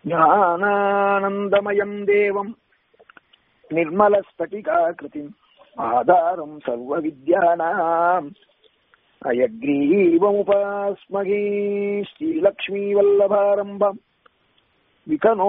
ஞானானந்தமயம் தேவம் निर्मलस्फटिकाकृतिम् आधारम् सर्वविद्यानाम् अयग्रीवमुपास्महे श्रीलक्ष्मीवल्लभारम्भम् विकनो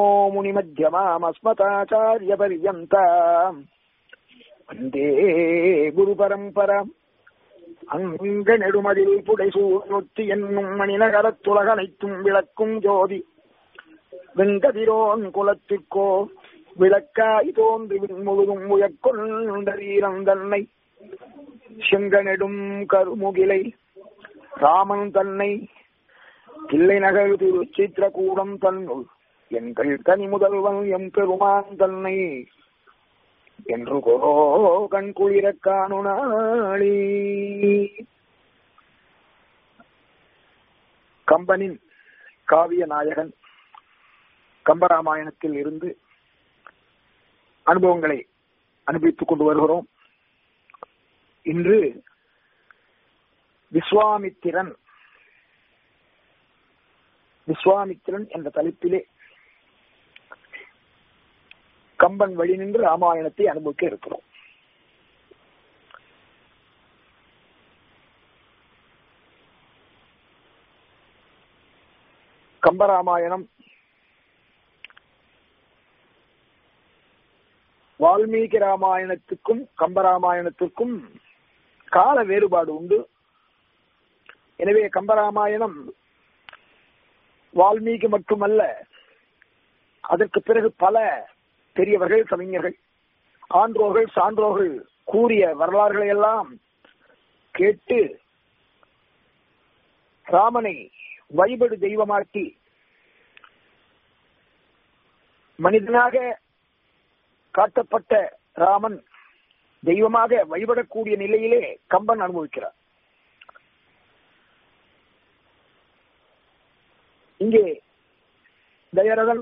मुनिमध्यमामस्मताचार्यपर्यन्ताम् वन्दे குருபரம்பரம் அங்க நெடுமதில் புடைசூழ்நொத்தி என்னும் மணிநகரத்துலகனைத்தும் விளக்கும் ஜோதி வெங்கதிரோன் குலத்திற்கோ விளக்காய் தோன்றி முழுதும் உயக்கொண்ட வீரன் தன்னை செங்கனெடும் கருமுகிலை ராமன் தன்னை தில்லை நகர் திரு சித்திரகூடம் தன்னுள் எங்கள் தனி முதல்வன் எம் பெருமான் தன்னை என்று கொரோ கண் குளிர காணுனாளி கம்பனின் காவிய நாயகன் கம்பராமாயணத்தில் இருந்து அனுபவங்களை அனுபவித்துக் கொண்டு வருகிறோம் இன்று விஸ்வாமித்திரன் விஸ்வாமித்திரன் என்ற தலைப்பிலே கம்பன் வழி நின்று ராமாயணத்தை அனுபவிக்க இருக்கிறோம் கம்பராமாயணம் வால்மீகி ராமாயணத்துக்கும் கம்பராமாயணத்துக்கும் கால வேறுபாடு உண்டு எனவே கம்பராமாயணம் வால்மீகி மட்டுமல்ல அதற்கு பிறகு பல பெரியவர்கள் கவிஞர்கள் ஆன்றோர்கள் சான்றோர்கள் கூறிய வரலாறுகளை எல்லாம் கேட்டு ராமனை வழிபடு தெய்வமாக்கி மனிதனாக காட்டப்பட்ட ராமன் தெய்வமாக வழிபடக்கூடிய நிலையிலே கம்பன் அனுபவிக்கிறார் இங்கே தயரதன்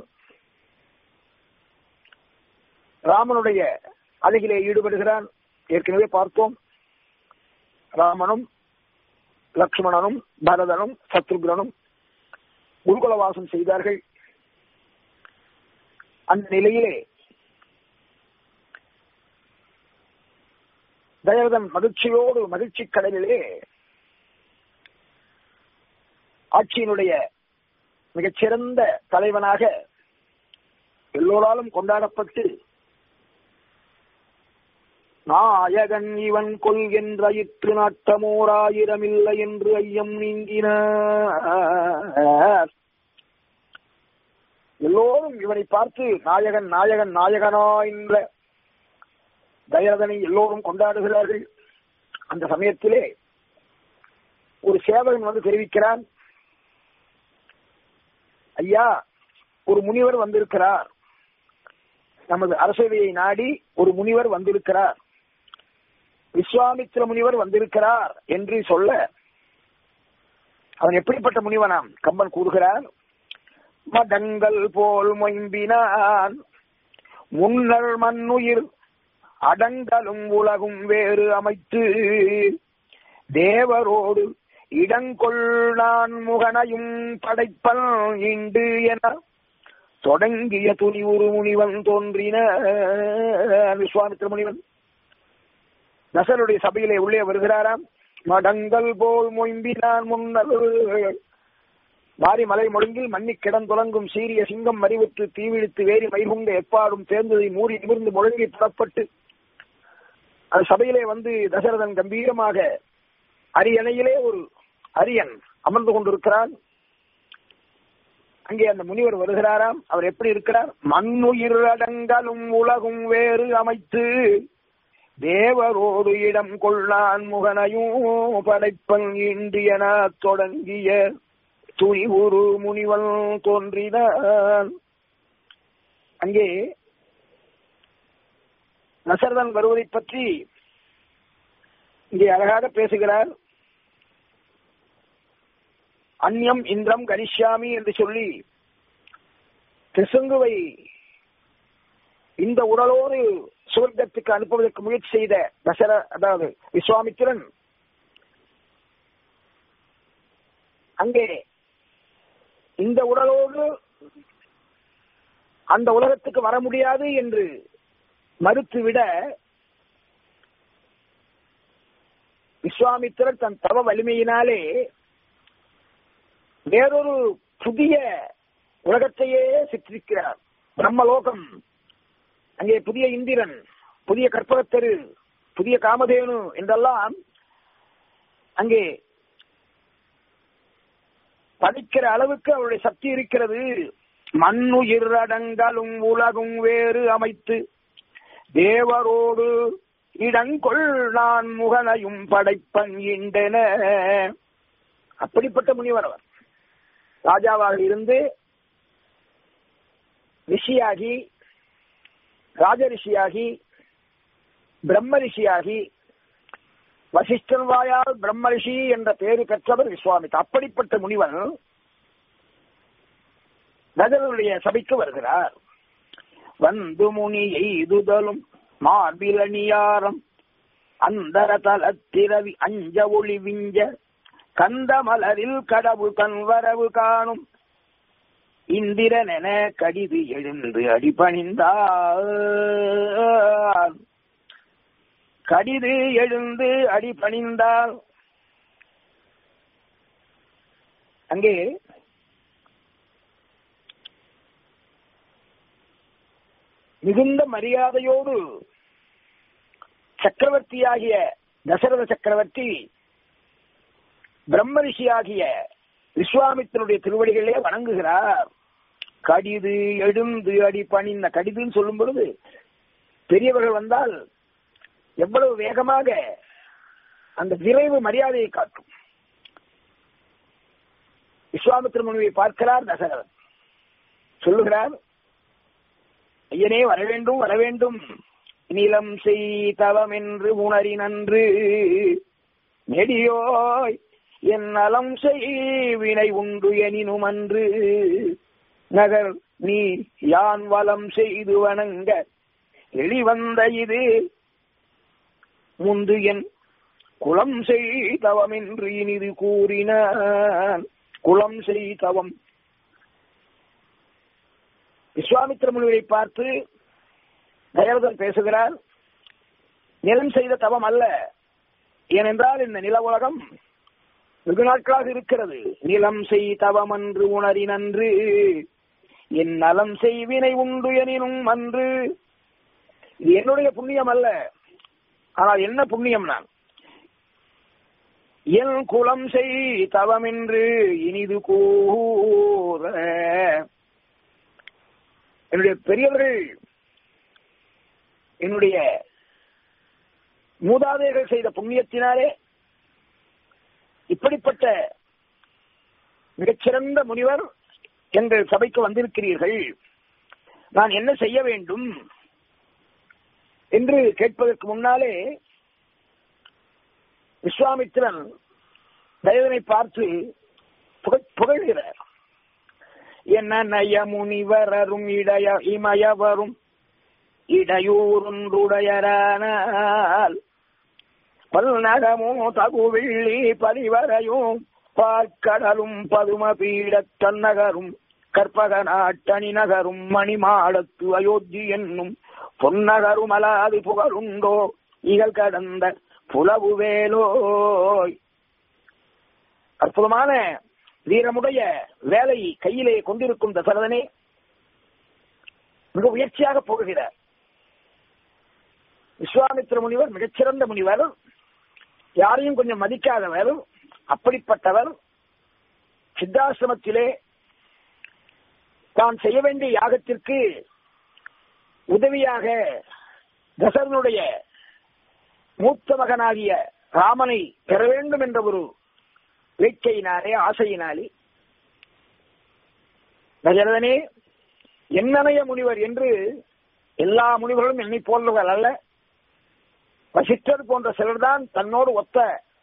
ராமனுடைய அழகிலே ஈடுபடுகிறான் ஏற்கனவே பார்த்தோம் ராமனும் லக்ஷ்மணனும் பரதனும் சத்ருகுணனும் குருகுலவாசம் செய்தார்கள் அந்த நிலையிலே தயரதன் மகிழ்ச்சியோடு மகிழ்ச்சி கடலிலே ஆட்சியினுடைய மிகச்சிறந்த தலைவனாக எல்லோராலும் கொண்டாடப்பட்டு நாயகன் இவன் கொள் என்ற இற்று நாட்டமோராயிரமில்லை என்று ஐயம் நீங்கினார் எல்லோரும் இவனை பார்த்து நாயகன் நாயகன் நாயகனா என்ற தயரதனை எல்லோரும் கொண்டாடுகிறார்கள் அந்த சமயத்திலே ஒரு சேவகன் வந்து தெரிவிக்கிறான் ஐயா ஒரு முனிவர் வந்திருக்கிறார் நமது அரசவையை நாடி ஒரு முனிவர் வந்திருக்கிறார் விஸ்வாமித்திர முனிவர் வந்திருக்கிறார் என்று சொல்ல அவன் எப்படிப்பட்ட முனிவனாம் கம்பன் கூறுகிறார் மடங்கள் போல் மொயம்பினான் முன்னர் மண்ணுயிர் அடங்கலும் உலகும் வேறு அமைத்து தேவரோடு இடங்கொள் நான் முகனையும் படைப்பல் இண்டு என தொடங்கிய துணிவுறு முனிவன் தோன்றின விஸ்வாமித்திர முனிவன் நசருடைய சபையிலே உள்ளே வருகிறாராம் மடங்கள் போல் மொயம்பினான் முன்னர் மாறி மலை முடங்கில் மண்ணி கிடந்துலங்கும் சீரிய சிங்கம் மறிவுற்று தீவிழித்து வேறி வைகுண்ட எப்பாடும் தேர்ந்ததை மூறி நிமிர்ந்து முழங்கி புறப்பட்டு அந்த சபையிலே வந்து தசரதன் கம்பீரமாக அரியணையிலே ஒரு அரியன் அமர்ந்து கொண்டிருக்கிறான் அங்கே அந்த முனிவர் வருகிறாராம் அவர் எப்படி இருக்கிறார் மண்ணுயிர் அடங்கலும் உலகும் வேறு அமைத்து தேவரோடு இடம் கொள்ளான் முகனையும் படைப்பன் இன்றியன தொடங்கிய துணிவுரு முனிவன் தோன்றினான் அங்கே நசர்தன் வருவதை பற்றி இங்கே அழகாக பேசுகிறார் அந்யம் இந்திரம் கனிஷ்யாமி என்று சொல்லி திசுங்குவை இந்த உடலோடு சுவர்க்கத்துக்கு அனுப்புவதற்கு முயற்சி செய்த தசர அதாவது விஸ்வாமித்திரன் அங்கே இந்த உடலோடு அந்த உலகத்துக்கு வர முடியாது என்று மறுத்துவிட விஸ்வாமித்திரர் தன் தவ வலிமையினாலே வேறொரு புதிய உலகத்தையே சிற்றிருக்கிறார் பிரம்மலோகம் அங்கே புதிய இந்திரன் புதிய கற்பகத்தரு புதிய காமதேனு என்றெல்லாம் அங்கே படிக்கிற அளவுக்கு அவருடைய சக்தி இருக்கிறது மண்ணுயிர் அடங்கலும் உலகும் வேறு அமைத்து தேவரோடு இடங்கொள் நான் முகனையும் படைப்பன் இண்டென அப்படிப்பட்ட முனிவர் அவர் ராஜாவாக இருந்து ரிஷியாகி ராஜ ரிஷியாகி பிரம்ம ரிஷியாகி வசிஷ்டன் வாயால் பிரம்ம ரிஷி என்ற பெயரு பெற்றவர் விஸ்வாமித் அப்படிப்பட்ட முனிவர் நகருடைய சபைக்கு வருகிறார் வந்து முனி எய்துதலும் மார்பிலணியாரம் அந்தர தலத்திரவி அஞ்ச ஒளி விஞ்ச கந்த மலரில் கடவு கண்வரவு காணும் இந்திரனென கடிது எழுந்து அடிபணிந்தார் கடிது எழுந்து அடிபணிந்தால் அங்கே மிகுந்த மரியாதையோடு சக்கரவர்த்தியாகிய தசரத சக்கரவர்த்தி பிரம்ம ரிஷியாகிய விஸ்வாமித்தனுடைய திருவடிகளே வணங்குகிறார் கடிது எழுந்து அடி பணிந்த கடிதுன்னு சொல்லும் பொழுது பெரியவர்கள் வந்தால் எவ்வளவு வேகமாக அந்த விரைவு மரியாதையை காட்டும் விஸ்வாமித்திர முனிவை பார்க்கிறார் தசரதன் சொல்லுகிறார் ஐயனே வர வேண்டும் வர வேண்டும் நிலம் செய் தவம் என்று உணரி நன்று நெடியோய் என் நலம் செய் வினை உண்டு எனினும் அன்று நகர் நீ யான் வலம் செய்து வணங்க எளிவந்த இது முந்து என் குளம் செய் தவம் என்று இனிது கூறினான் குளம் செய் தவம் விஸ்வாமித்திர முனிவரை பார்த்து தயரதன் பேசுகிறார் நிலம் செய்த தவம் அல்ல ஏனென்றால் இந்த நில உலகம் வெகு நாட்களாக இருக்கிறது நிலம் செய் தவம் அன்று உணரி நன்று என் நலம் செய்வினை உண்டு எனினும் அன்று இது என்னுடைய புண்ணியம் அல்ல ஆனால் என்ன புண்ணியம் நான் என் குலம் செய் தவம் என்று இனிது கூற என்னுடைய பெரியவர்கள் என்னுடைய மூதாதையர்கள் செய்த புண்ணியத்தினாலே இப்படிப்பட்ட மிகச்சிறந்த முனிவர் எங்கள் சபைக்கு வந்திருக்கிறீர்கள் நான் என்ன செய்ய வேண்டும் என்று கேட்பதற்கு முன்னாலே விஸ்வாமித்திரன் தயவனை பார்த்து புகழ்கிறார் என்ன நய முனிவரரும் இடைய இமயவரும் இடையூறுடையரானால் பல்நகமோ தகுவிள்ளி பரிவரையும் பார்க்கடலும் பதும பீடத் தன்னகரும் கற்பக நாட்டணி நகரும் மணிமாடத்து அயோத்தி என்னும் பொன்னகரும் அலாது புகழுண்டோ இகழ் கடந்த புலவு வேலோய் அற்புதமான வீரமுடைய வேலை கையிலே கொண்டிருக்கும் தசரதனே மிக உயர்ச்சியாக போகிறார் விஸ்வாமித்திர முனிவர் மிகச்சிறந்த முனிவர் யாரையும் கொஞ்சம் மதிக்காதவர் அப்படிப்பட்டவர் சித்தாசிரமத்திலே தான் செய்ய வேண்டிய யாகத்திற்கு உதவியாக தசரனுடைய மூத்த மகனாகிய ராமனை பெற வேண்டும் என்ற ஒரு வேட்கையினாலே ஆசையினாலே தசரதனே என்னனைய முனிவர் என்று எல்லா முனிவர்களும் என்னை போன்றவர்கள் அல்ல வசிஷ்டர் போன்ற சிலர்தான் தன்னோடு ஒத்த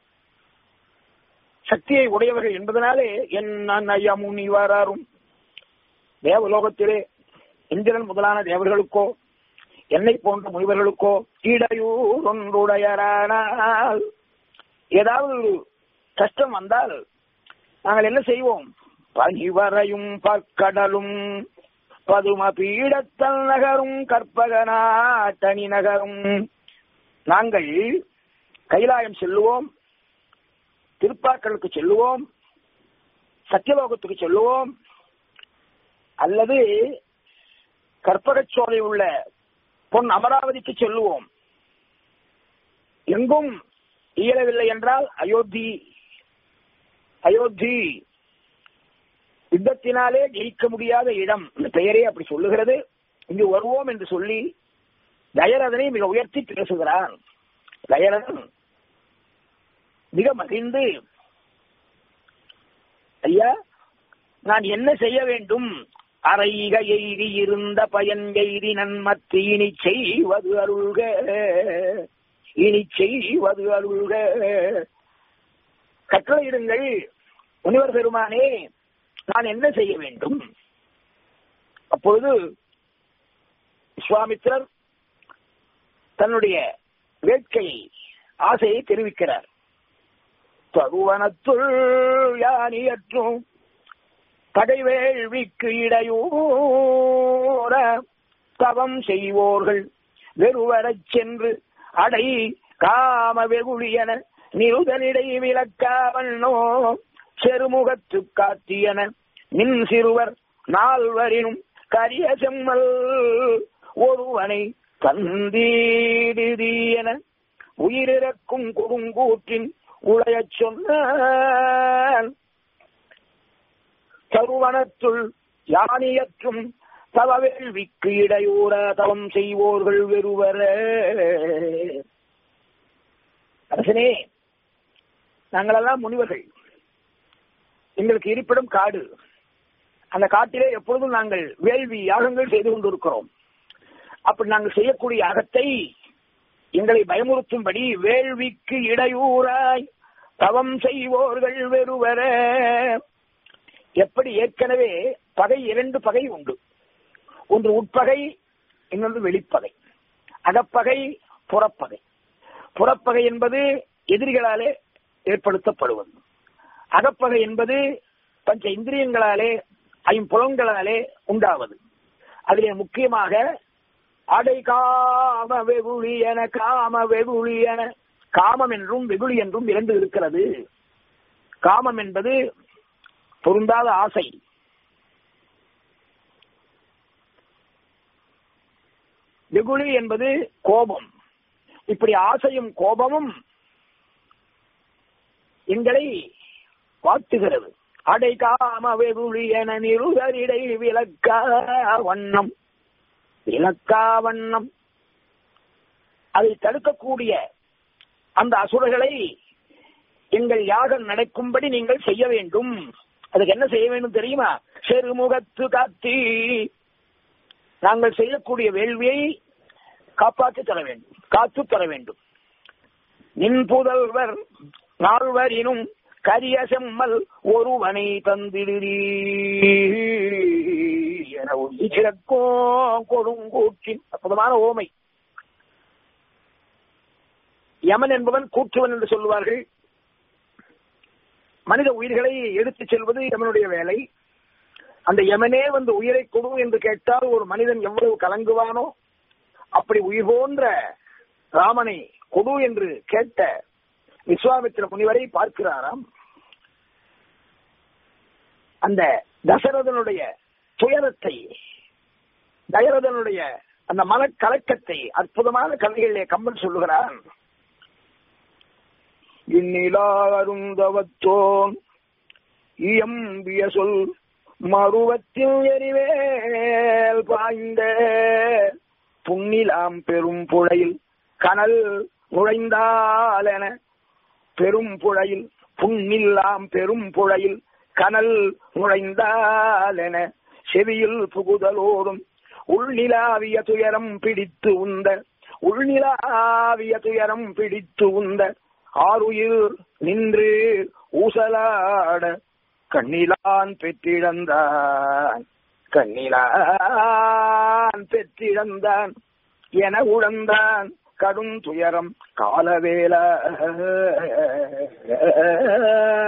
சக்தியை உடையவர்கள் என்பதனாலே என்ன முனிவரும் தேவலோகத்திலே இந்திரன் முதலான தேவர்களுக்கோ என்னை போன்ற முனிவர்களுக்கோ இடையூர் ஒன்றுடையரானால் ஏதாவது ஒரு கஷ்டம் வந்தால் நாங்கள் என்ன செய்வோம் பனிவரையும் பக்கடலும் பதும பீடத்தல் நகரும் கற்பகனா தனி நகரும் நாங்கள் கைலாயம் செல்லுவோம் திருப்பாக்களுக்கு செல்லுவோம் சத்தியலோகத்துக்கு செல்லுவோம் அல்லது கற்பகச்சோலை உள்ள பொன் அமராவதிக்கு செல்லுவோம் எங்கும் இயலவில்லை என்றால் அயோத்தி அயோத்தி யுத்தத்தினாலே ஜெயிக்க முடியாத இடம் இந்த பெயரே அப்படி சொல்லுகிறது இங்கு வருவோம் என்று சொல்லி தயரதனை மிக உயர்த்தி பேசுகிறான் தயரதன் மிக மகிழ்ந்து ஐயா நான் என்ன செய்ய வேண்டும் அறைக எய்தி இருந்த பயன் எய்தி நன்மத்து இனி செய்வது அருள்க இனி செய்வது அருள்க கட்டளையிடுங்கள் முனிவர் பெருமானே நான் என்ன செய்ய வேண்டும் அப்பொழுது விஸ்வாமித்திரர் தன்னுடைய வேட்கையை ஆசையை தெரிவிக்கிறார் தருவனத்துள் யானியற்றும் பகைவேள்விக்கு இடையூற தவம் செய்வோர்கள் வெறுவரச் சென்று அடை காம வெகுளியன நிருதனிடை விளக்காவண்ணோ செருமுகத்து காத்தியன மின் சிறுவர் நால்வரினும் கரிய செம்மல் ஒருவனை தந்தீடியன உயிரிறக்கும் கொடுங்கூற்றின் உளையச் சொன்னான் தருவனத்துள் யானியற்றும் தவவேள்விக்கு இடையூற தவம் செய்வோர்கள் வெறுவர அரசனே நாங்களெல்லாம் முனிவர்கள் எங்களுக்கு இருப்பிடம் காடு அந்த காட்டிலே எப்பொழுதும் நாங்கள் வேள்வி யாகங்கள் செய்து கொண்டிருக்கிறோம் அப்படி நாங்கள் செய்யக்கூடிய யாகத்தை எங்களை பயமுறுத்தும்படி வேள்விக்கு இடையூறாய் தவம் செய்வோர்கள் வெறுவர எப்படி ஏற்கனவே பகை இரண்டு பகை உண்டு ஒன்று உட்பகை இன்னொன்று வெளிப்பகை அகப்பகை புறப்பகை புறப்பகை என்பது எதிரிகளாலே ஏற்படுத்தப்படுவது அகப்பகை என்பது பஞ்ச இந்திரியங்களாலே ஐம்புலன்களாலே உண்டாவது அதிலே முக்கியமாக அடை காம வெகுளி என காம வெகுளி என காமம் என்றும் வெகுளி என்றும் இரண்டு இருக்கிறது காமம் என்பது பொருந்தாத ஆசை வெகுளி என்பது கோபம் இப்படி ஆசையும் கோபமும் எங்களை வாட்டுகிறது அடை காம வெகுளி என நிருதரிடை விளக்கா வண்ணம் விளக்கா வண்ணம் அதை தடுக்கக்கூடிய அந்த அசுரர்களை எங்கள் யாகம் நடக்கும்படி நீங்கள் செய்ய வேண்டும் அதுக்கு என்ன செய்ய வேண்டும் தெரியுமா செருமுகத்து காத்தி நாங்கள் செய்யக்கூடிய வேள்வியை காப்பாற்றி தர வேண்டும் காத்து தர வேண்டும் நின் புதல்வர் நால்வரினும் கரிய செம்மல் ஒருவனை தந்திடுறீ என ஒளிச்சிறக்கோ கொடுங்கூற்றின் அற்புதமான ஓமை யமன் என்பவன் கூற்றுவன் என்று சொல்லுவார்கள் மனித உயிர்களை எடுத்துச் செல்வது யமனுடைய வேலை அந்த யமனே வந்து உயிரை கொடு என்று கேட்டால் ஒரு மனிதன் எவ்வளவு கலங்குவானோ அப்படி உயிர் போன்ற ராமனை கொடு என்று கேட்ட விஸ்வாமித்திர முனிவரை பார்க்கிறாராம் அந்த தசரதனுடைய துயரத்தை தயரதனுடைய அந்த மனக்கலக்கத்தை அற்புதமான கதைகளிலே கம்பன் சொல்லுகிறான் இந்நிலாருந்தவத்தோன் இயம்பிய சொல் மருவத்தில் எரிவேல் பாய்ந்த புன்னிலாம் பெரும் புழையில் கனல் நுழைந்தாலென பெரும் புழையில் புன்னில்லாம் பெரும் புழையில் கனல் நுழைந்தாலென செவியில் புகுதலோடும் உள்நிலாவிய துயரம் பிடித்து உந்த உள்நிலாவிய துயரம் பிடித்து உந்த ஆறுயிர் நின்று ஊசலாட கண்ணிலான் பெற்றிழந்தான் கண்ணிலான் பெற்றிழந்தான் என உழந்தான் கடும் துயரம் காலவேல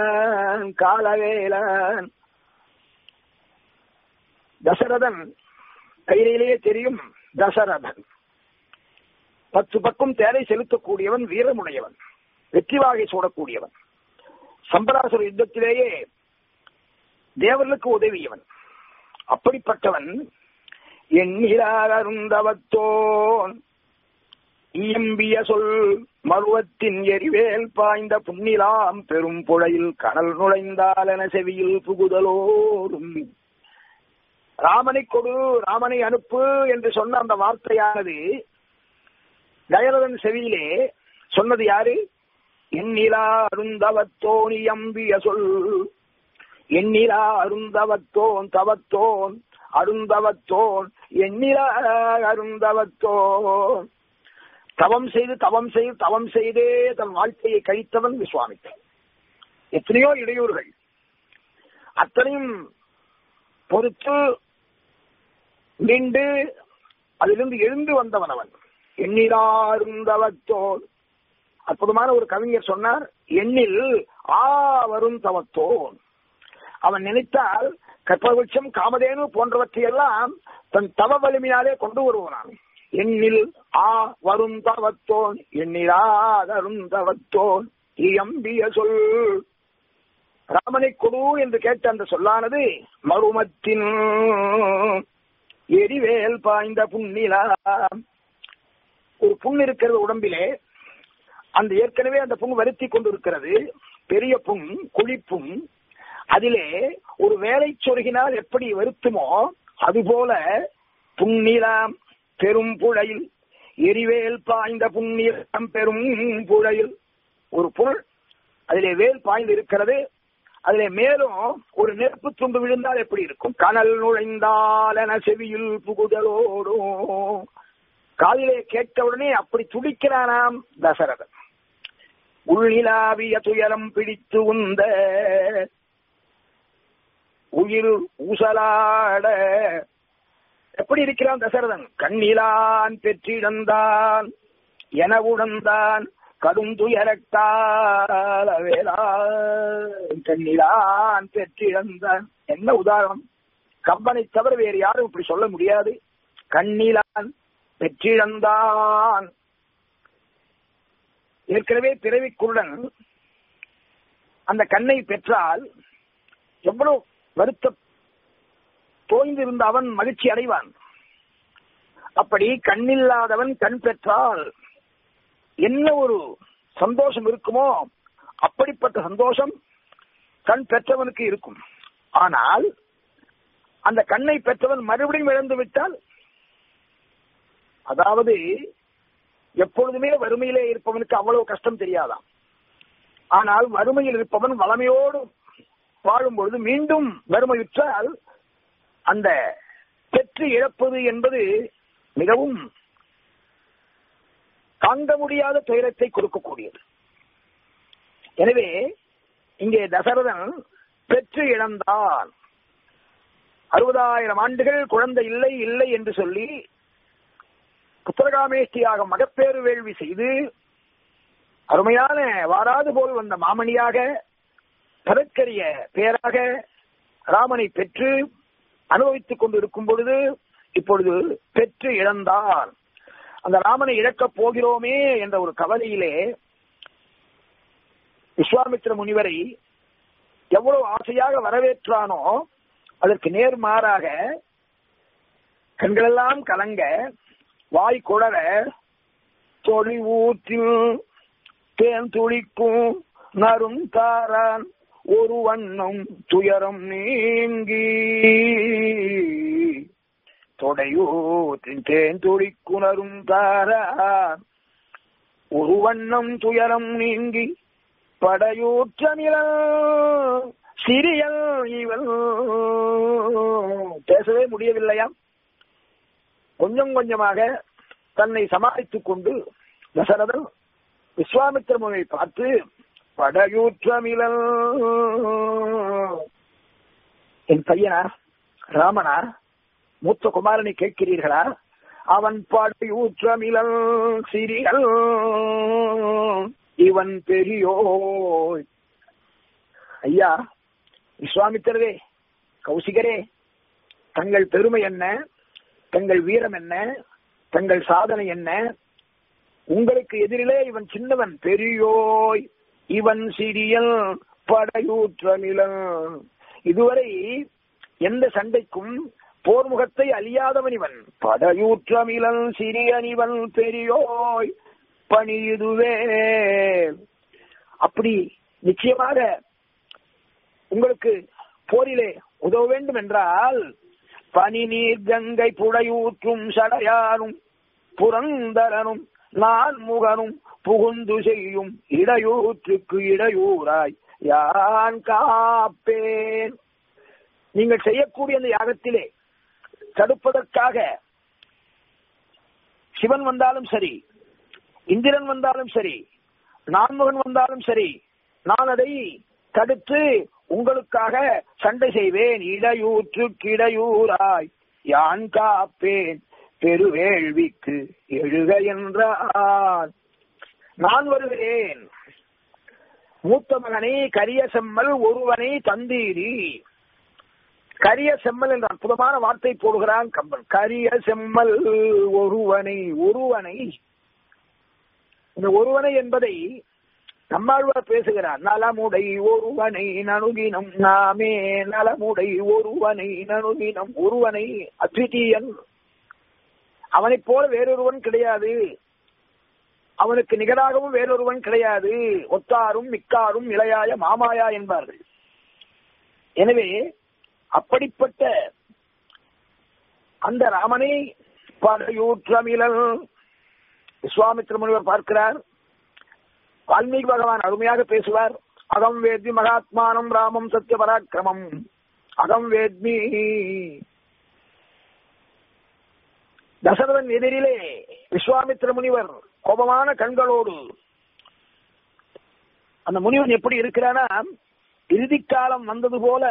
காலவேலன் தசரதன் கையிலேயே தெரியும் தசரதன் பத்து பக்கம் தேரை செலுத்தக்கூடியவன் வீரமுடையவன் வெற்றி வாகை சூடக்கூடியவன் சம்பராசுர யுத்தத்திலேயே தேவர்களுக்கு உதவியவன் அப்படிப்பட்டவன் எண்ணிலாருந்தவத்தோன் இயம்பிய சொல் மருவத்தின் எரிவேல் பாய்ந்த புன்னிலாம் பெரும் புழையில் கடல் நுழைந்தாலென செவியில் புகுதலோரும் ராமனை கொடு ராமனை அனுப்பு என்று சொன்ன அந்த வார்த்தையானது தயரதன் செவியிலே சொன்னது யாரு எண்ணிலா அருந்தவத்தோன் இயம்பிய சொல் எண்ணிலா அருந்தவத்தோன் தவத்தோன் அருந்தவத்தோன் எண்ணிலா அருந்தவத்தோன் தவம் செய்து தவம் செய்து தவம் செய்தே தன் வாழ்க்கையை கழித்தவன் விஸ்வாமித்தன் எத்தனையோ இடையூறுகள் அத்தனையும் பொறுத்து நின்று அதிலிருந்து எழுந்து வந்தவன் அவன் எண்ணிலாருந்தவத்தோன் அற்புதமான ஒரு கவிஞர் சொன்னார் எண்ணில் ஆ வரும் தவத்தோன் அவன் நினைத்தால் கற்பவட்சம் காமதேனு போன்றவற்றையெல்லாம் தன் தவ வலிமையாலே கொண்டு வருவான் எண்ணில் ஆ வரும் தவத்தோன் எண்ணிலாதரும் தவத்தோன் இயம்பிய சொல் ராமனை கொடு என்று கேட்ட அந்த சொல்லானது மருமத்தின் எரிவேல் பாய்ந்த புன்னிலா ஒரு புண் இருக்கிறது உடம்பிலே அந்த ஏற்கனவே அந்த புண் வருத்தி கொண்டிருக்கிறது பெரிய புண் குழிப்புண் அதிலே ஒரு வேலை சொருகினால் எப்படி வருத்துமோ அதுபோல புன்னிலாம் பெரும் புழையில் எரிவேல் பாய்ந்த புன்னிலம் பெரும் புழையில் ஒரு புல் அதிலே வேல் பாய்ந்து இருக்கிறது அதிலே மேலும் ஒரு நெருப்பு துண்டு விழுந்தால் எப்படி இருக்கும் கனல் நுழைந்தால் என செவியில் புகுதலோடும் காதிலே கேட்டவுடனே அப்படி துடிக்கிறானாம் தசரதன் உள்ளிலாவிய துயரம் பிடித்து உந்த உயிர் ஊசலாட எப்படி இருக்கிறான் தசரதன் கண்ணிலான் பெற்றிடந்தான் என உணர்ந்தான் கடுந்துயரத்தால் வேளா கண்ணிலான் பெற்றிழந்தான் என்ன உதாரணம் கம்பனை தவிர வேறு யாரும் இப்படி சொல்ல முடியாது கண்ணிலான் பெற்றிழந்தான் ஏற்கனவே பிறவிக்குருடன் அந்த கண்ணை பெற்றால் எவ்வளவு வருத்த தோய்ந்திருந்த அவன் மகிழ்ச்சி அடைவான் அப்படி கண்ணில்லாதவன் கண் பெற்றால் என்ன ஒரு சந்தோஷம் இருக்குமோ அப்படிப்பட்ட சந்தோஷம் கண் பெற்றவனுக்கு இருக்கும் ஆனால் அந்த கண்ணை பெற்றவன் மறுபடியும் இழந்து விட்டால் அதாவது எப்பொழுதுமே வறுமையிலே இருப்பவனுக்கு அவ்வளவு கஷ்டம் தெரியாதாம் ஆனால் வறுமையில் இருப்பவன் வளமையோடு வாழும் பொழுது மீண்டும் வறுமையுற்றால் அந்த பெற்று இழப்பது என்பது மிகவும் தாங்க முடியாத துயரத்தை கொடுக்கக்கூடியது எனவே இங்கே தசரதன் பெற்று இழந்தான் அறுபதாயிரம் ஆண்டுகள் குழந்தை இல்லை இல்லை என்று சொல்லி புத்திரகாமேஷ்டியாக மகப்பேறு வேள்வி செய்து அருமையான வாராது போல் வந்த மாமணியாக பதற்கரிய பேராக ராமனை பெற்று அனுபவித்துக் கொண்டு இருக்கும் பொழுது இப்பொழுது பெற்று இழந்தான் அந்த ராமனை இழக்கப் போகிறோமே என்ற ஒரு கவலையிலே விஸ்வாமித்திர முனிவரை எவ்வளவு ஆசையாக வரவேற்றானோ அதற்கு நேர்மாறாக கண்களெல்லாம் கலங்க வாய் குளர தொழி ஊற்றில் தேன் துளிக்கும் நரும் தாரான் ஒரு வண்ணம் துயரம் நீங்கி தொடையூற்றின் தேன் துளிக்குணரும் தாரான் ஒரு வண்ணம் துயரம் நீங்கி படையூற்ற நிலம் சிறியல் இவள் பேசவே முடியவில்லையா கொஞ்சம் கொஞ்சமாக தன்னை சமாளித்துக் கொண்டு தசரதன் விஸ்வாமித்திர முனியை பார்த்து படையூற்றமிழல் என் பையனா ராமனா மூத்த குமாரனை கேட்கிறீர்களா அவன் படையூற்றமிழல் சிறியல் இவன் பெரியோய் ஐயா விஸ்வாமித்திரரே கௌசிகரே தங்கள் பெருமை என்ன தங்கள் வீரம் என்ன தங்கள் சாதனை என்ன உங்களுக்கு எதிரிலே இவன் சின்னவன் பெரியோய் இவன் சிறியல் படையூற்ற நிலம் இதுவரை எந்த சண்டைக்கும் போர்முகத்தை அழியாதவன் இவன் படையூற்றமிழன் சிறியன் இவன் பெரியோய் பணி இதுவே அப்படி நிச்சயமாக உங்களுக்கு போரிலே உதவ வேண்டும் என்றால் பனி நீர் கங்கை புடையூற்றும் சடையானும் புரந்தரனும் நான் முகனும் புகுந்து செய்யும் இடையூற்றுக்கு இடையூறாய் யான் காப்பேன் நீங்கள் செய்யக்கூடிய அந்த யாகத்திலே தடுப்பதற்காக சிவன் வந்தாலும் சரி இந்திரன் வந்தாலும் சரி நான்முகன் வந்தாலும் சரி நான் அதை தடுத்து உங்களுக்காக சண்டை செய்வேன் இடையூற்று கிடையூராய் யான் காப்பேன் பெருவேள்விக்கு எழுக என்றான் நான் வருகிறேன் மூத்த மகனை கரிய செம்மல் ஒருவனை தந்தீரி கரிய செம்மல் என்ற அற்புதமான வார்த்தை போடுகிறான் கம்பன் கரிய செம்மல் ஒருவனை ஒருவனை இந்த ஒருவனை என்பதை நம்மாழ்வார் பேசுகிறார் நலமுடை ஒருவனை நணுகினம் நாமே நலமுடை ஒருவனை நணுகினம் ஒருவனை அத்விதீயன் அவனைப் போல வேறொருவன் கிடையாது அவனுக்கு நிகராகவும் வேறொருவன் கிடையாது ஒத்தாரும் மிக்காரும் இளையாய மாமாயா என்பார்கள் எனவே அப்படிப்பட்ட அந்த ராமனை படையூற்றமிழல் விஸ்வாமித்திர முனிவர் பார்க்கிறார் வால்மீகி பகவான் அருமையாக பேசுவார் அகம் வேத்மி மகாத்மானம் ராமம் சத்திய பராக்கிரமம் அகம் வேத்மி தசரதன் எதிரிலே விஸ்வாமித்திர முனிவர் கோபமான கண்களோடு அந்த முனிவன் எப்படி இருக்கிறானா இறுதி காலம் வந்தது போல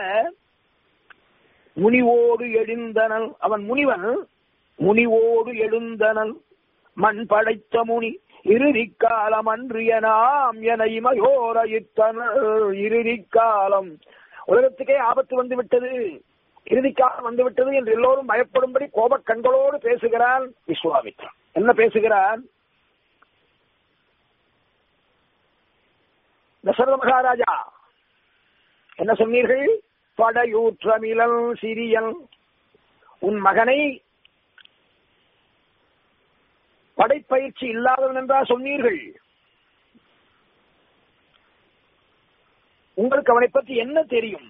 முனிவோடு எழுந்தனல் அவன் முனிவன் முனிவோடு எழுந்தனல் மண் படைத்த முனி இறுதி காலம் அன்றிய நாம் என இமையோரையிட்டனர் இறுதி காலம் உலகத்துக்கே ஆபத்து வந்து விட்டது இறுதி காலம் வந்து விட்டது என்று எல்லோரும் பயப்படும்படி கோப கண்களோடு பேசுகிறான் விஸ்வாமித்ரன் என்ன பேசுகிறான் தசரத மகாராஜா என்ன சொன்னீர்கள் படையூற்றமிழல் சிறியன் உன் மகனை படைப்பயிற்சி இல்லாதவன் என்றா சொன்னீர்கள் உங்களுக்கு அவனை பற்றி என்ன தெரியும்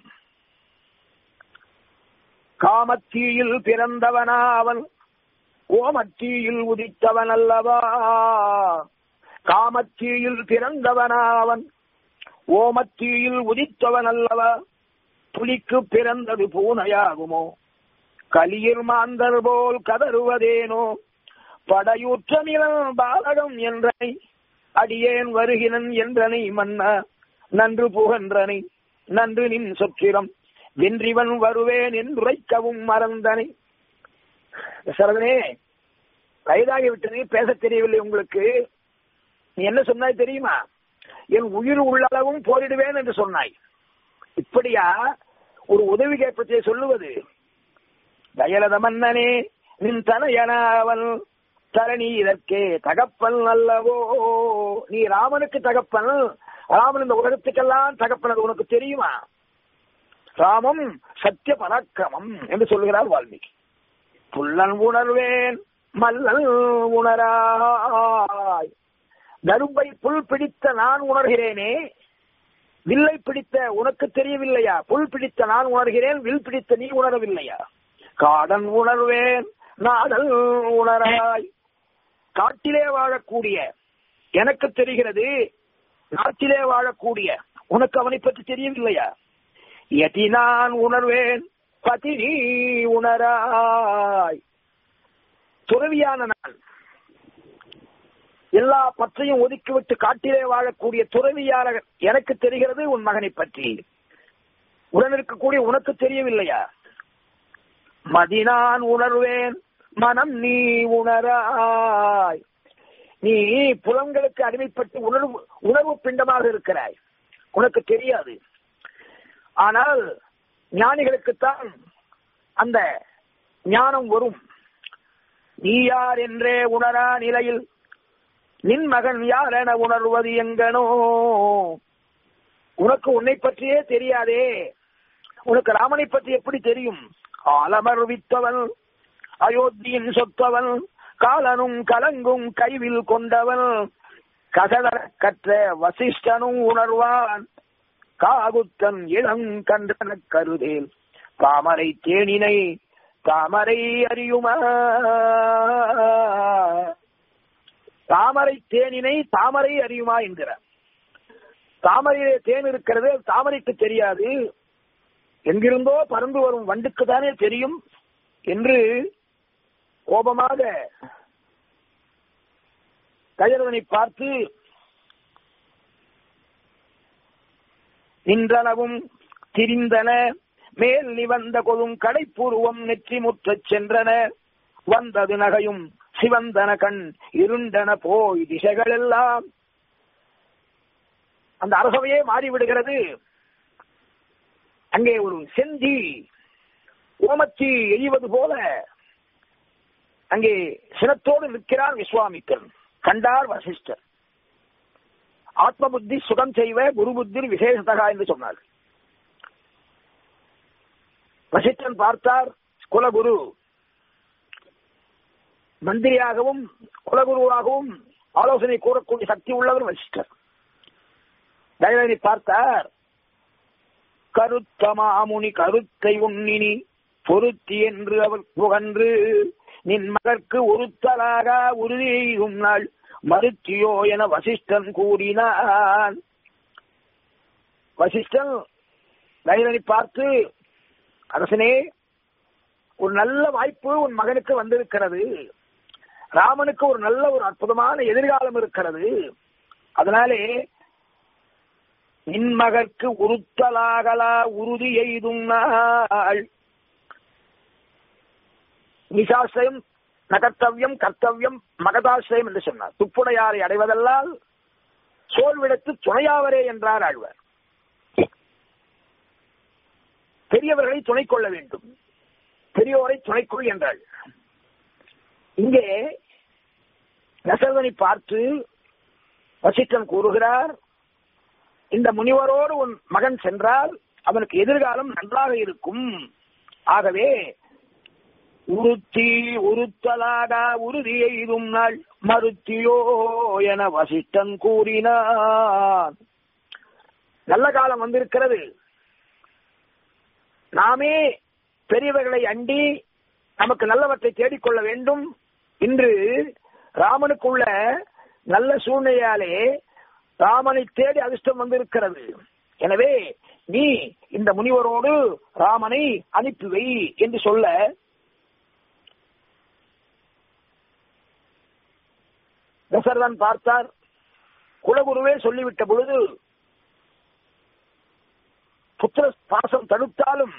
காமத்தீயில் பிறந்தவனா அவன் ஓமத்தீயில் உதித்தவன் அல்லவா காமத்தீயில் பிறந்தவனா அவன் ஓமத்தீயில் உதித்தவன் அல்லவா புலிக்கு பிறந்தது பூனையாகுமோ கலியிர் மாந்தர் போல் கதறுவதேனோ படையூற்றமிழன் பாலகம் என்றனை அடியேன் வருகிறன் என்றனை மன்ன நன்று புகன்றனை நன்று நின் சொற்றிடம் வென்றிவன் வருவேன் என்றுரைக்கவும் மறந்தனை சரதனே வயதாகி விட்டது பேச தெரியவில்லை உங்களுக்கு நீ என்ன சொன்னாய் தெரியுமா என் உயிர் உள்ளளவும் போரிடுவேன் என்று சொன்னாய் இப்படியா ஒரு உதவி கேட்பத்தை சொல்லுவது தயலத மன்னனே நின் தனையனாவன் தரணி இதற்கே தகப்பன் அல்லவோ நீ ராமனுக்கு தகப்பன் ராமன் இந்த உலகத்துக்கெல்லாம் தகப்பன் அது உனக்கு தெரியுமா ராமம் சத்திய பராக்கிரமம் என்று சொல்லுகிறார் வால்மீகி புல்லன் உணர்வேன் மல்லன் உணராய் கரும்பை புல் பிடித்த நான் உணர்கிறேனே வில்லை பிடித்த உனக்கு தெரியவில்லையா புல் பிடித்த நான் உணர்கிறேன் வில் பிடித்த நீ உணரவில்லையா காடன் உணர்வேன் நாடல் உணராய் காட்டிலே வாழக்கூடிய எனக்கு தெரிகிறது நாட்டிலே வாழக்கூடிய உனக்கு அவனை பற்றி தெரியவில்லையா எதி நான் உணர்வேன் பதி நீ உணராய் துறவியான நான் எல்லா பற்றையும் ஒதுக்கிவிட்டு காட்டிலே வாழக்கூடிய துறவியான எனக்கு தெரிகிறது உன் மகனை பற்றி உடன் இருக்கக்கூடிய உனக்கு தெரியவில்லையா மதினான் உணர்வேன் மனம் நீ உணராய் நீ புலங்களுக்கு அடிமைப்பட்டு உணர்வு உணர்வு பிண்டமாக இருக்கிறாய் உனக்கு தெரியாது ஆனால் ஞானிகளுக்குத்தான் அந்த ஞானம் வரும் நீ யார் என்றே உணரா நிலையில் நின் மகன் யார் என உணர்வது எங்கனோ உனக்கு உன்னை பற்றியே தெரியாதே உனக்கு ராமனை பற்றி எப்படி தெரியும் ஆலமர்வித்தவன் அயோத்தியின் சொத்தவன் காலனும் கலங்கும் கைவில் கொண்டவன் கசடர கற்ற வசிஷ்டனும் உணர்வான் காகுத்தன் இளங்கன்றன கருதேல் தாமரை தேனினை தாமரை அறியுமா தாமரை தேனினை தாமரை அறியுமா என்கிறார் தாமரையிலே தேன் இருக்கிறது தாமரைக்கு தெரியாது எங்கிருந்தோ பறந்து வரும் வண்டுக்கு தானே தெரியும் என்று கோபமாக கயர்வனை பார்த்து நின்றனவும் திரிந்தன மேல் நிவந்த கொதும் கடைப்பூர்வம் நெற்றி முற்றச் சென்றன வந்தது நகையும் சிவந்தன கண் இருண்டன போய் திசைகளெல்லாம் அந்த அரசவையே மாறிவிடுகிறது அங்கே ஒரு செந்தி ஓமத்தி எய்வது போல அங்கே சினத்தோடு நிற்கிறார் விஸ்வாமிக்கன் கண்டார் வசிஷ்டர் ஆத்ம புத்தி சுகம் செய்வ குரு புத்தி விசேஷதகா என்று சொன்னார் வசிஷ்டன் பார்த்தார் குலகுரு மந்திரியாகவும் குலகுருவாகவும் ஆலோசனை கூறக்கூடிய சக்தி உள்ளவர் வசிஷ்டர் தயவனை பார்த்தார் கருத்த மாமுனி கருத்தை உண்ணினி பொருத்தி என்று அவர் புகன்று நின் மகற்கு ஒருத்தலாக உறுதியும் நாள் மறுத்தியோ என வசிஷ்டன் கூறினான் வசிஷ்டன் தயவனை பார்த்து அரசனே ஒரு நல்ல வாய்ப்பு உன் மகனுக்கு வந்திருக்கிறது ராமனுக்கு ஒரு நல்ல ஒரு அற்புதமான எதிர்காலம் இருக்கிறது அதனாலே நின் மகற்கு உறுத்தலாகலா உறுதி எய்தும் நாள் நிசாசிரயம் நகர்த்தவியம் கர்த்தவியம் மகதாசிரயம் என்று சொன்னார் துப்புடையாரை அடைவதெல்லாம் சோல்விடத்து துணையாவரே என்றார் ஆழ்வார் பெரியவர்களை துணை கொள்ள வேண்டும் பெரியோரை துணைக்கொள் என்றாள் இங்கே தசரதனை பார்த்து வசிஷ்டன் கூறுகிறார் இந்த முனிவரோடு உன் மகன் சென்றால் அவனுக்கு எதிர்காலம் நன்றாக இருக்கும் ஆகவே உறுத்தி உறுத்தலாக உறுதி எய்தும் நாள் மறுத்தியோ என வசிஷ்டன் கூறினான் நல்ல காலம் வந்திருக்கிறது நாமே பெரியவர்களை அண்டி நமக்கு நல்லவற்றை தேடிக்கொள்ள வேண்டும் இன்று ராமனுக்குள்ள நல்ல சூழ்நிலையாலே ராமனை தேடி அதிர்ஷ்டம் வந்திருக்கிறது எனவே நீ இந்த முனிவரோடு ராமனை அனுப்பி வை என்று சொல்ல தசரதன் பார்த்தார் குலகுருவே சொல்லிவிட்ட பொழுது புத்திர பாசம் தடுத்தாலும்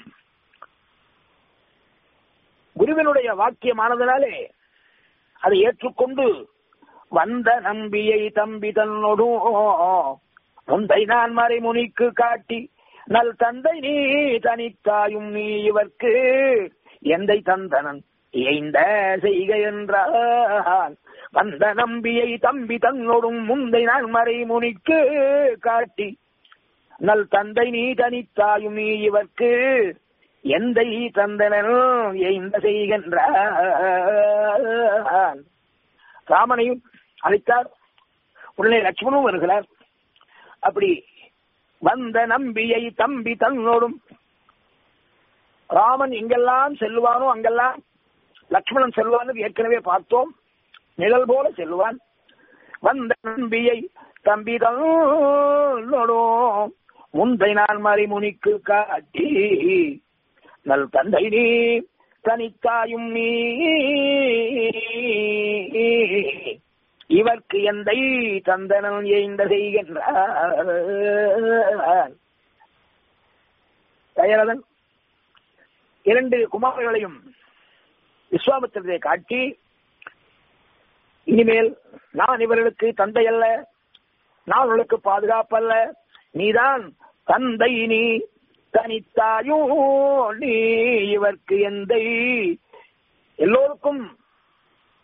குருவினுடைய வாக்கியமானதனாலே அதை ஏற்றுக்கொண்டு வந்த நம்பியை தம்பி தன்னொடும் முந்தை நான் மறைமுனிக்கு காட்டி நல் தந்தை நீ தனித்தாயும் நீ இவர்க்கு எந்தை தந்தனன் எய்ந்த செய்க என்றான் வந்த நம்பியை தம்பி தன்னொடும் முந்தை நான் மறைமுனிக்கு காட்டி நல் தந்தை நீ தனித்தாயும் நீ இவர்க்கு எந்தை தந்தனன் எய்ந்த செய்கின்றான் ராமனையும் அழைத்தார் உடனே லட்சுமணும் வருகிறார் அப்படி வந்த நம்பியை தம்பி தன்னோடும் ராமன் எங்கெல்லாம் செல்வானோ அங்கெல்லாம் லட்சுமணன் செல்வான் ஏற்கனவே பார்த்தோம் நிழல் போல செல்வான் வந்த நம்பியை தம்பி தன்னோடும் முந்தை நான் மறைமுனிக்கு காட்டி நல் தந்தை நீ தனித்தாயும் நீ இவர்க்கு எந்தை தந்தனம் எய்ந்த செய்கின்றார் தயரதன் இரண்டு குமாரர்களையும் விஸ்வாமித்திரத்தை காட்டி இனிமேல் நான் இவர்களுக்கு தந்தை அல்ல நான் இவர்களுக்கு பாதுகாப்பல்ல நீதான் தந்தை நீ தனித்தாயும் நீ இவர்க்கு எந்தை எல்லோருக்கும்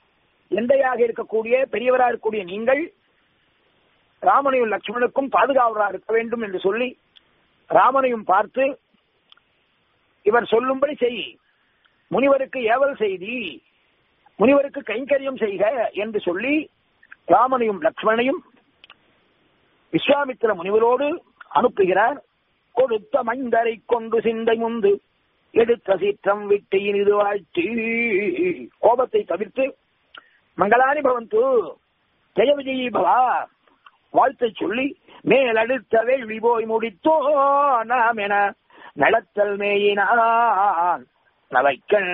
எந்தையாக இருக்கக்கூடிய பெரியவராக இருக்கக்கூடிய நீங்கள் ராமனையும் லட்சுமணுக்கும் பாதுகாவலராக இருக்க வேண்டும் என்று சொல்லி ராமனையும் பார்த்து இவர் சொல்லும்படி செய் முனிவருக்கு ஏவல் செய்தி முனிவருக்கு கைங்கரியம் செய்க என்று சொல்லி ராமனையும் லக்ஷ்மணையும் விஸ்வாமித்திர முனிவரோடு அனுப்புகிறார் கொடுத்த மந்தரை கொண்டு சிந்தை முந்து எடுத்த சீற்றம் விட்டு இனிது வாழ்த்து கோபத்தை தவிர்த்து மங்களானி பவந்து ஜெய விஜயி பவா வாழ்த்தை சொல்லி மேலடுத்த வேள்வி போய் முடித்தோ நாம் என நடத்தல் மேயினான் நவைக்கண்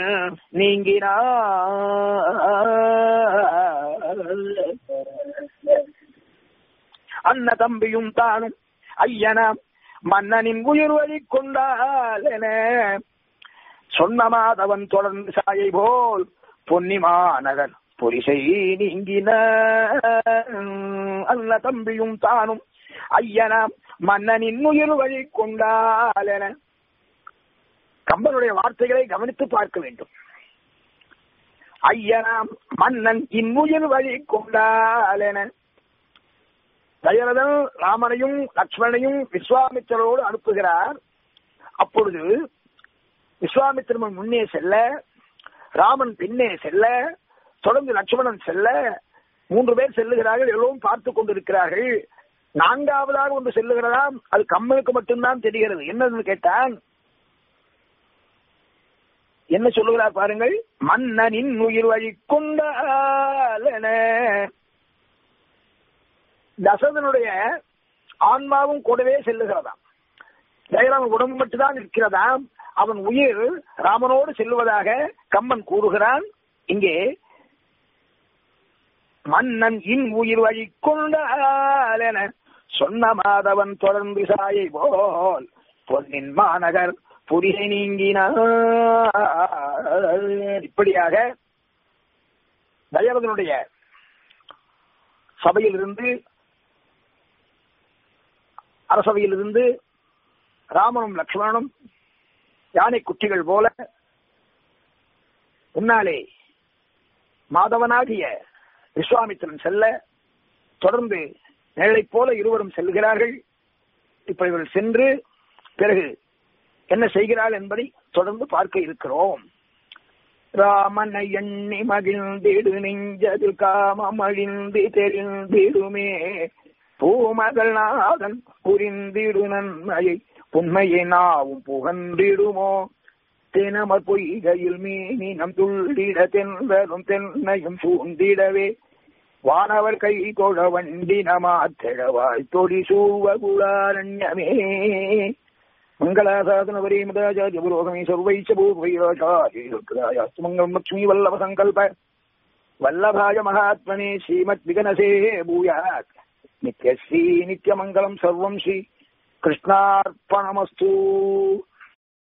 நீங்கினான் அன்ன தம்பியும் தானும் ஐயனாம் மன்னனின் உயிர் வழி கொண்டாலென சொன்ன மாதவன் தொடர்ந்து சாயை போல் பொன்னிமாநகர் பொரிசை நீங்கின அல்ல தம்பியும் தானும் ஐயனாம் மன்னனின் உயிர் வழி கொண்டாலென கம்பனுடைய வார்த்தைகளை கவனித்து பார்க்க வேண்டும் ஐயனாம் மன்னன் இன்னுயிர் வழி கொண்டாலென தயரதன் ராமனையும் லக்ஷ்மணையும் விஸ்வாமித்திரோடு அனுப்புகிறார் அப்பொழுது விஸ்வாமித்திரன் முன்னே செல்ல ராமன் பின்னே செல்ல தொடர்ந்து லட்சுமணன் செல்ல மூன்று பேர் செல்லுகிறார்கள் எல்லோரும் பார்த்து கொண்டிருக்கிறார்கள் நான்காவதாக ஒன்று செல்லுகிறதாம் அது கம்மனுக்கு மட்டும்தான் தெரிகிறது என்னன்னு கேட்டான் என்ன சொல்லுகிறார் பாருங்கள் மன்னனின் உயிர் வழி கொண்டாலன தசரதனுடைய ஆன்மாவும் கூடவே செல்லுகிறதாம் ஜெயராமன் உடம்பு மட்டும்தான் இருக்கிறதாம் அவன் உயிர் ராமனோடு செல்வதாக கம்மன் கூறுகிறான் இங்கே மன்னன் இன் உயிர் வழி கொண்டாலென சொன்ன மாதவன் தொடர்ந்து சாயை போல் பொன்னின் மாநகர் புரிகை நீங்கினார் இப்படியாக தயவதனுடைய சபையிலிருந்து அரசவையிலிருந்து ராமனும் லக்ஷ்மணனும் யானை குட்டிகள் போல முன்னாலே மாதவனாகிய விஸ்வாமித்திரன் செல்ல தொடர்ந்து நிழலை போல இருவரும் செல்கிறார்கள் இப்ப இவர்கள் சென்று பிறகு என்ன செய்கிறாள் என்பதை தொடர்ந்து பார்க்க இருக்கிறோம் ராமனை எண்ணி மகிழ்ந்திடு நெஞ்சதில் காமம் அழிந்து தெரிந்திடுமே பூமகள் நாதன் புரிந்திடு நன்மையை புண்மையை நாவும் புகன்றிடுமோ தினமர் பொய்கையில் மீனினம் துள்ளிட தென்றலும் தென்னையும் சூழ்ந்திடவே வானவர் கை கொழ வண்டி நமாத்திழவாய் தொடி சூவ குலாரண்யமே மங்களாசாதன வரே மதாச்சாரிய புரோகமே சர்வைச்ச பூர்வைராச்சாரியாஸ்து மங்களம் லக்ஷ்மி வல்லப சங்கல்ப வல்லபாய மகாத்மனே ஸ்ரீமத் விகனசே பூயாத் நித்யஸ்ரீ நித்யமங்கலம் சர்வம் ஸ்ரீ கிருஷ்ணார்ப்பணமஸ்து